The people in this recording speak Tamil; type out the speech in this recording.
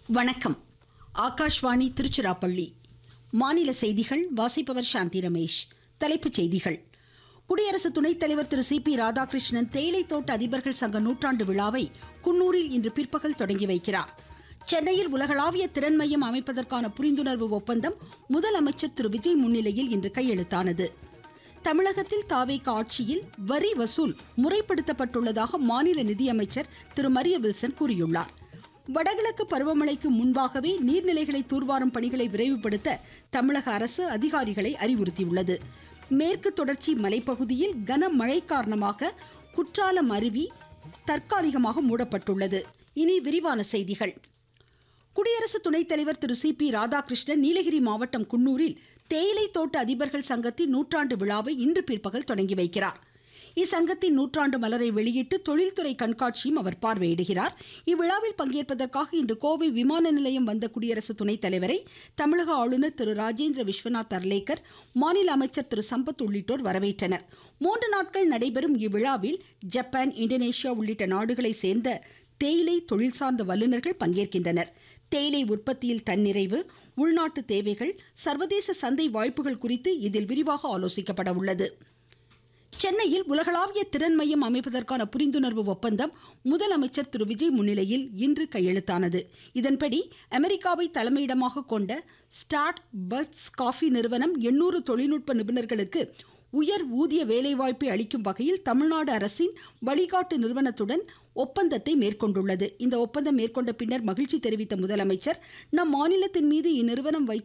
வணக்கம் ஆகாஷ்வாணி திருச்சிராப்பள்ளி மாநில செய்திகள் வாசிப்பவர் சாந்தி ரமேஷ் தலைப்புச் செய்திகள் குடியரசு துணைத் தலைவர் திரு சி பி ராதாகிருஷ்ணன் தேயிலை தோட்ட அதிபர்கள் சங்க நூற்றாண்டு விழாவை குன்னூரில் இன்று பிற்பகல் தொடங்கி வைக்கிறார் சென்னையில் உலகளாவிய திறன் மையம் அமைப்பதற்கான புரிந்துணர்வு ஒப்பந்தம் முதலமைச்சர் திரு விஜய் முன்னிலையில் இன்று கையெழுத்தானது தமிழகத்தில் தாவேக ஆட்சியில் வரி வசூல் முறைப்படுத்தப்பட்டுள்ளதாக மாநில நிதியமைச்சர் திரு மரிய வில்சன் கூறியுள்ளார் வடகிழக்கு பருவமழைக்கு முன்பாகவே நீர்நிலைகளை தூர்வாரும் பணிகளை விரைவுபடுத்த தமிழக அரசு அதிகாரிகளை அறிவுறுத்தியுள்ளது மேற்கு தொடர்ச்சி மலைப்பகுதியில் கனமழை காரணமாக குற்றாலம் அருவி தற்காலிகமாக மூடப்பட்டுள்ளது இனி விரிவான செய்திகள் குடியரசு துணைத் தலைவர் திரு சி பி ராதாகிருஷ்ணன் நீலகிரி மாவட்டம் குன்னூரில் தேயிலை தோட்ட அதிபர்கள் சங்கத்தின் நூற்றாண்டு விழாவை இன்று பிற்பகல் தொடங்கி வைக்கிறார் இச்சங்கத்தின் நூற்றாண்டு மலரை வெளியிட்டு தொழில்துறை கண்காட்சியும் அவர் பார்வையிடுகிறார் இவ்விழாவில் பங்கேற்பதற்காக இன்று கோவை விமான நிலையம் வந்த குடியரசு துணைத் தலைவரை தமிழக ஆளுநர் திரு ராஜேந்திர விஸ்வநாத் அர்லேக்கர் மாநில அமைச்சர் திரு சம்பத் உள்ளிட்டோர் வரவேற்றனர் மூன்று நாட்கள் நடைபெறும் இவ்விழாவில் ஜப்பான் இந்தோனேஷியா உள்ளிட்ட நாடுகளை சேர்ந்த தேயிலை தொழில் சார்ந்த வல்லுநர்கள் பங்கேற்கின்றனர் தேயிலை உற்பத்தியில் தன்னிறைவு உள்நாட்டு தேவைகள் சர்வதேச சந்தை வாய்ப்புகள் குறித்து இதில் விரிவாக ஆலோசிக்கப்பட உள்ளது சென்னையில் உலகளாவிய திறன் மையம் அமைப்பதற்கான புரிந்துணர்வு ஒப்பந்தம் முதலமைச்சர் திரு விஜய் முன்னிலையில் இன்று கையெழுத்தானது இதன்படி அமெரிக்காவை தலைமையிடமாக கொண்ட ஸ்டார்ட் பட்ஸ் காஃபி நிறுவனம் எண்ணூறு தொழில்நுட்ப நிபுணர்களுக்கு உயர் ஊதிய வேலைவாய்ப்பை அளிக்கும் வகையில் தமிழ்நாடு அரசின் வழிகாட்டு நிறுவனத்துடன் ஒப்பந்தத்தை மேற்கொண்டுள்ளது இந்த ஒப்பந்தம் மேற்கொண்ட பின்னர் மகிழ்ச்சி தெரிவித்த முதலமைச்சர் நம் மாநிலத்தின் மீது இந்நிறுவனம் வைத்த